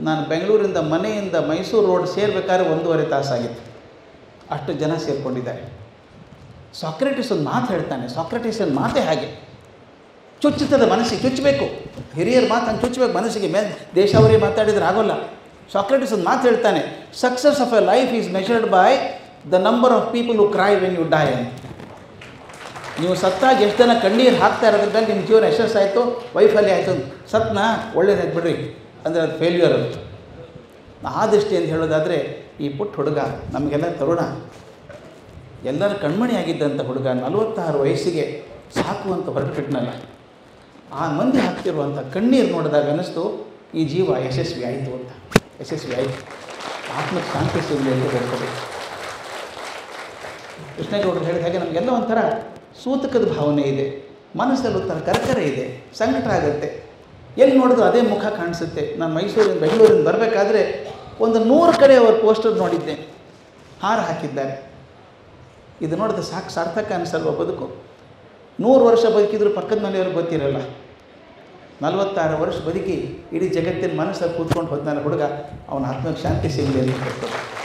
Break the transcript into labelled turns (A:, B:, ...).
A: ನಾನು ಬೆಂಗಳೂರಿಂದ ಮನೆಯಿಂದ ಮೈಸೂರು ರೋಡ್ ಸೇರ್ಬೇಕಾದ್ರೆ ಒಂದೂವರೆ ತಾಸಾಗಿತ್ತು ಅಷ್ಟು ಜನ ಸೇರಿಕೊಂಡಿದ್ದಾರೆ ಸಾಕ್ರೆಟಿಸ್ ಒಂದು ಮಾತು ಹೇಳ್ತಾನೆ ಸಾಕ್ರೆಟಿಸ್ ಒಂದು ಮಾತೇ ಹಾಗೆ ಚುಚ್ಚುತ್ತದೆ ಮನಸ್ಸಿಗೆ ಚುಚ್ಚಬೇಕು ಹಿರಿಯರ ಮಾತು ಹಂಗೆ ಚುಚ್ಚಬೇಕು ಮನಸ್ಸಿಗೆ ಮೇಲೆ ದೇಶಾವರಿ ಮಾತಾಡಿದ್ರೆ ಆಗೋಲ್ಲ ಸಾಕ್ರೆಟಿಸ್ ಒಂದು ಮಾತು ಹೇಳ್ತಾನೆ success of a life is measured by the number of people who cry when you die ಅಂತ ನೀವು ಸತ್ತಾಗ ಎಷ್ಟು ಜನ ಕಣ್ಣೀರು ಹಾಕ್ತಾ ಇರೋದ್ರ ಮೇಲೆ ನಿಮ್ಮ ಜೀವನ ಯಶಸ್ಸಾಯಿತು ವೈಫಲ್ಯ ಆಯಿತು ಸತ್ನ ಒಳ್ಳೇದಾಯ್ತು ಬಿಡ್ರಿ ಅಂದರೆ ಅದು ಫೇಲ್ಯೂರ್ ಅದು ಆ ದೃಷ್ಟಿಯಿಂದ ಹೇಳೋದಾದರೆ ಈ ಪುಟ್ಟ ಹುಡುಗ ನಮಗೆಲ್ಲ ತರುಣ ಎಲ್ಲರ ಕಣ್ಮಣಿ ಆಗಿದ್ದಂಥ ಹುಡುಗ ನಲವತ್ತಾರು ವಯಸ್ಸಿಗೆ ಸಾಕುವಂತ ಹೊರಟುಬಿಟ್ನಲ್ಲ ಆ ಮಂದಿ ಹಾಕ್ತಿರುವಂಥ ಕಣ್ಣೀರು ನೋಡಿದಾಗ ಅನ್ನಿಸ್ತು ಈ ಜೀವ ಯಶಸ್ವಿ ಆಯಿತು ಅಂತ ಯಶಸ್ವಿ ಆಯಿತು ಆತ್ಮಕ್ಕೆ ಶಾಂತಿ ಸಿಗಲಿ ಅಂತ ಹೇಳ್ಕೋಬೇಕು ಕೃಷ್ಣೇಗೌಡರು ಹೇಳಿದ ಹಾಗೆ ನಮಗೆಲ್ಲ ಒಂಥರ ಸೂತಕದ ಭಾವನೆ ಇದೆ ಮನಸ್ಸಲ್ಲಿ ಒಂಥರ ಕರ್ಕರ ಇದೆ ಸಂಕಟ ಆಗುತ್ತೆ ಎಲ್ಲಿ ನೋಡಿದ್ರು ಅದೇ ಮುಖ ಕಾಣಿಸುತ್ತೆ ನಾನು ಮೈಸೂರಿಂದ ಬೆಂಗಳೂರಿಂದ ಬರಬೇಕಾದ್ರೆ ಒಂದು ನೂರು ಕಡೆ ಅವ್ರ ಪೋಸ್ಟರ್ ನೋಡಿದ್ದೆ ಹಾರ ಹಾಕಿದ್ದಾರೆ ಇದು ನೋಡಿದ್ರೆ ಸಾಕು ಸಾರ್ಥಕ ಅನಿಸಲ್ವ ಬದುಕು ನೂರು ವರ್ಷ ಬದುಕಿದ್ರು ಪಕ್ಕದ ಮನೆಯವ್ರಿಗೆ ಗೊತ್ತಿರಲ್ಲ ನಲವತ್ತಾರು ವರ್ಷ ಬದುಕಿ ಇಡೀ ಜಗತ್ತಿನ ಮನಸ್ಸಲ್ಲಿ ಕೂತ್ಕೊಂಡು ಹೋದ್ನಲ್ಲ ಹುಡುಗ ಅವನ ಆತ್ಮಕ್ಕೆ ಶಾಂತಿ ಸಿಗಲಿ ಅಂತ ಹೇಳ್ತಾರೆ